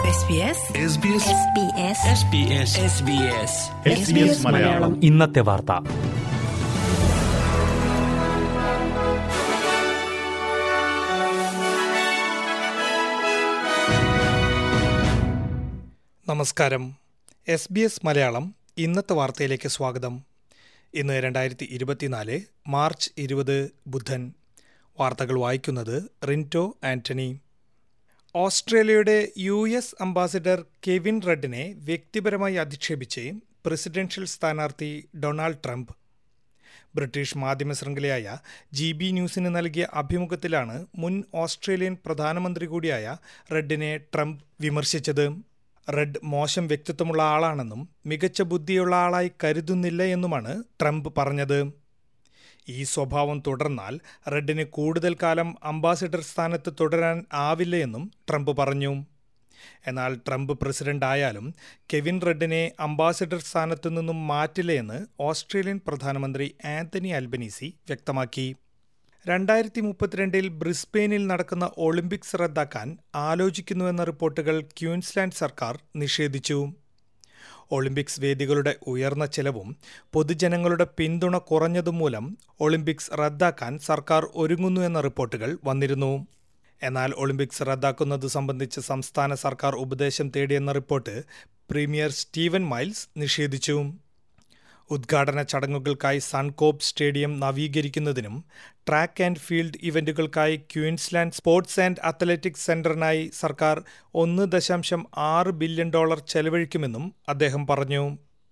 മലയാളം ഇന്നത്തെ വാർത്ത നമസ്കാരം എസ് ബി എസ് മലയാളം ഇന്നത്തെ വാർത്തയിലേക്ക് സ്വാഗതം ഇന്ന് രണ്ടായിരത്തി ഇരുപത്തിനാല് മാർച്ച് ഇരുപത് ബുധൻ വാർത്തകൾ വായിക്കുന്നത് റിൻറ്റോ ആന്റണി ഓസ്ട്രേലിയയുടെ യു എസ് അംബാസിഡർ കെവിൻ റെഡിനെ വ്യക്തിപരമായി അധിക്ഷേപിച്ച് പ്രസിഡൻഷ്യൽ സ്ഥാനാർത്ഥി ഡൊണാൾഡ് ട്രംപ് ബ്രിട്ടീഷ് മാധ്യമ ശൃംഖലയായ ജി ബി ന്യൂസിന് നൽകിയ അഭിമുഖത്തിലാണ് മുൻ ഓസ്ട്രേലിയൻ പ്രധാനമന്ത്രി കൂടിയായ റെഡിനെ ട്രംപ് വിമർശിച്ചത് റെഡ് മോശം വ്യക്തിത്വമുള്ള ആളാണെന്നും മികച്ച ബുദ്ധിയുള്ള ആളായി കരുതുന്നില്ല എന്നുമാണ് ട്രംപ് പറഞ്ഞത് ഈ സ്വഭാവം തുടർന്നാൽ റെഡിന് കൂടുതൽ കാലം അംബാസിഡർ സ്ഥാനത്ത് തുടരാൻ ആവില്ല എന്നും ട്രംപ് പറഞ്ഞു എന്നാൽ ട്രംപ് പ്രസിഡന്റ് ആയാലും കെവിൻ റെഡിനെ അംബാസിഡർ സ്ഥാനത്തു നിന്നും മാറ്റില്ല ഓസ്ട്രേലിയൻ പ്രധാനമന്ത്രി ആന്റണി അൽബനീസി വ്യക്തമാക്കി രണ്ടായിരത്തി മുപ്പത്തിരണ്ടിൽ ബ്രിസ്ബെയിനിൽ നടക്കുന്ന ഒളിമ്പിക്സ് റദ്ദാക്കാൻ ആലോചിക്കുന്നുവെന്ന റിപ്പോർട്ടുകൾ ക്യൂൻസ്ലാൻഡ് സർക്കാർ നിഷേധിച്ചു ഒളിമ്പിക്സ് വേദികളുടെ ഉയർന്ന ചെലവും പൊതുജനങ്ങളുടെ പിന്തുണ കുറഞ്ഞതും മൂലം ഒളിമ്പിക്സ് റദ്ദാക്കാൻ സർക്കാർ ഒരുങ്ങുന്നു എന്ന റിപ്പോർട്ടുകൾ വന്നിരുന്നു എന്നാൽ ഒളിമ്പിക്സ് റദ്ദാക്കുന്നത് സംബന്ധിച്ച് സംസ്ഥാന സർക്കാർ ഉപദേശം തേടിയെന്ന റിപ്പോർട്ട് പ്രീമിയർ സ്റ്റീവൻ മൈൽസ് നിഷേധിച്ചു ഉദ്ഘാടന ചടങ്ങുകൾക്കായി സൺകോപ്പ് സ്റ്റേഡിയം നവീകരിക്കുന്നതിനും ട്രാക്ക് ആൻഡ് ഫീൽഡ് ഇവന്റുകൾക്കായി ക്വീൻസ്ലാൻഡ് സ്പോർട്സ് ആൻഡ് അത്ലറ്റിക്സ് സെന്ററിനായി സർക്കാർ ഒന്ന് ദശാംശം ആറ് ബില്യൺ ഡോളർ ചെലവഴിക്കുമെന്നും അദ്ദേഹം പറഞ്ഞു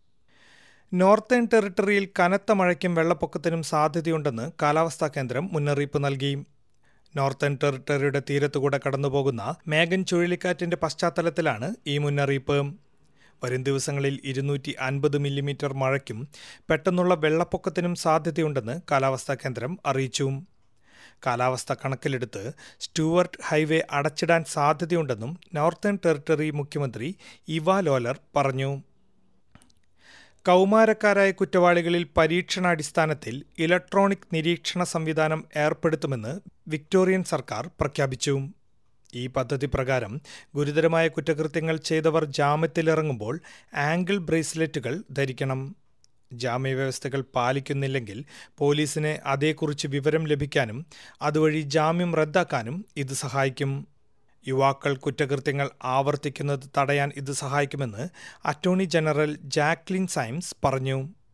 നോർത്തേൺ ടെറിട്ടറിയിൽ കനത്ത മഴയ്ക്കും വെള്ളപ്പൊക്കത്തിനും സാധ്യതയുണ്ടെന്ന് കാലാവസ്ഥാ കേന്ദ്രം മുന്നറിയിപ്പ് നൽകി നോർത്തേൺ ടെറിട്ടറിയുടെ തീരത്തുകൂടെ കടന്നുപോകുന്ന മേഗൻ ചുഴലിക്കാറ്റിന്റെ പശ്ചാത്തലത്തിലാണ് ഈ മുന്നറിയിപ്പ് വരും ദിവസങ്ങളിൽ ഇരുന്നൂറ്റി അൻപത് മില്ലിമീറ്റർ മഴയ്ക്കും പെട്ടെന്നുള്ള വെള്ളപ്പൊക്കത്തിനും സാധ്യതയുണ്ടെന്ന് കാലാവസ്ഥാ കേന്ദ്രം അറിയിച്ചു കാലാവസ്ഥ കണക്കിലെടുത്ത് സ്റ്റുവർട്ട് ഹൈവേ അടച്ചിടാൻ സാധ്യതയുണ്ടെന്നും നോർത്തേൺ ടെറിട്ടറി മുഖ്യമന്ത്രി ഇവ ലോലർ പറഞ്ഞു കൗമാരക്കാരായ കുറ്റവാളികളിൽ പരീക്ഷണാടിസ്ഥാനത്തിൽ ഇലക്ട്രോണിക് നിരീക്ഷണ സംവിധാനം ഏർപ്പെടുത്തുമെന്ന് വിക്ടോറിയൻ സർക്കാർ പ്രഖ്യാപിച്ചു ഈ പദ്ധതി പ്രകാരം ഗുരുതരമായ കുറ്റകൃത്യങ്ങൾ ചെയ്തവർ ജാമ്യത്തിലിറങ്ങുമ്പോൾ ആംഗിൾ ബ്രേസ്ലെറ്റുകൾ ധരിക്കണം ജാമ്യവ്യവസ്ഥകൾ പാലിക്കുന്നില്ലെങ്കിൽ പോലീസിന് അതേക്കുറിച്ച് വിവരം ലഭിക്കാനും അതുവഴി ജാമ്യം റദ്ദാക്കാനും ഇത് സഹായിക്കും യുവാക്കൾ കുറ്റകൃത്യങ്ങൾ ആവർത്തിക്കുന്നത് തടയാൻ ഇത് സഹായിക്കുമെന്ന് അറ്റോർണി ജനറൽ ജാക്ലിൻ സൈംസ് പറഞ്ഞു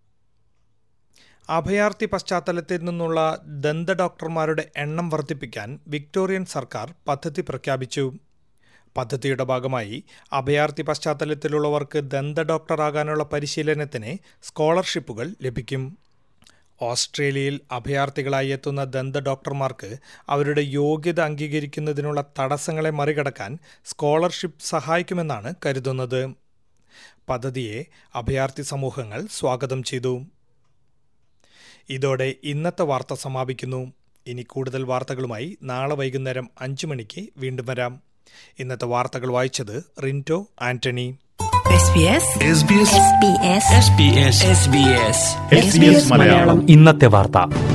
അഭയാർത്ഥി പശ്ചാത്തലത്തിൽ നിന്നുള്ള ദന്ത ഡോക്ടർമാരുടെ എണ്ണം വർദ്ധിപ്പിക്കാൻ വിക്ടോറിയൻ സർക്കാർ പദ്ധതി പ്രഖ്യാപിച്ചു പദ്ധതിയുടെ ഭാഗമായി അഭയാർത്ഥി പശ്ചാത്തലത്തിലുള്ളവർക്ക് ദന്ത ഡോക്ടറാകാനുള്ള പരിശീലനത്തിന് സ്കോളർഷിപ്പുകൾ ലഭിക്കും ഓസ്ട്രേലിയയിൽ അഭയാർത്ഥികളായി എത്തുന്ന ദന്ത ഡോക്ടർമാർക്ക് അവരുടെ യോഗ്യത അംഗീകരിക്കുന്നതിനുള്ള തടസ്സങ്ങളെ മറികടക്കാൻ സ്കോളർഷിപ്പ് സഹായിക്കുമെന്നാണ് കരുതുന്നത് പദ്ധതിയെ അഭയാർത്ഥി സമൂഹങ്ങൾ സ്വാഗതം ചെയ്തു ഇതോടെ ഇന്നത്തെ വാർത്ത സമാപിക്കുന്നു ഇനി കൂടുതൽ വാർത്തകളുമായി നാളെ വൈകുന്നേരം അഞ്ചു മണിക്ക് വീണ്ടും വരാം ഇന്നത്തെ വാർത്തകൾ വായിച്ചത് റിൻറ്റോ ആന്റണി മലയാളം ഇന്നത്തെ വാർത്ത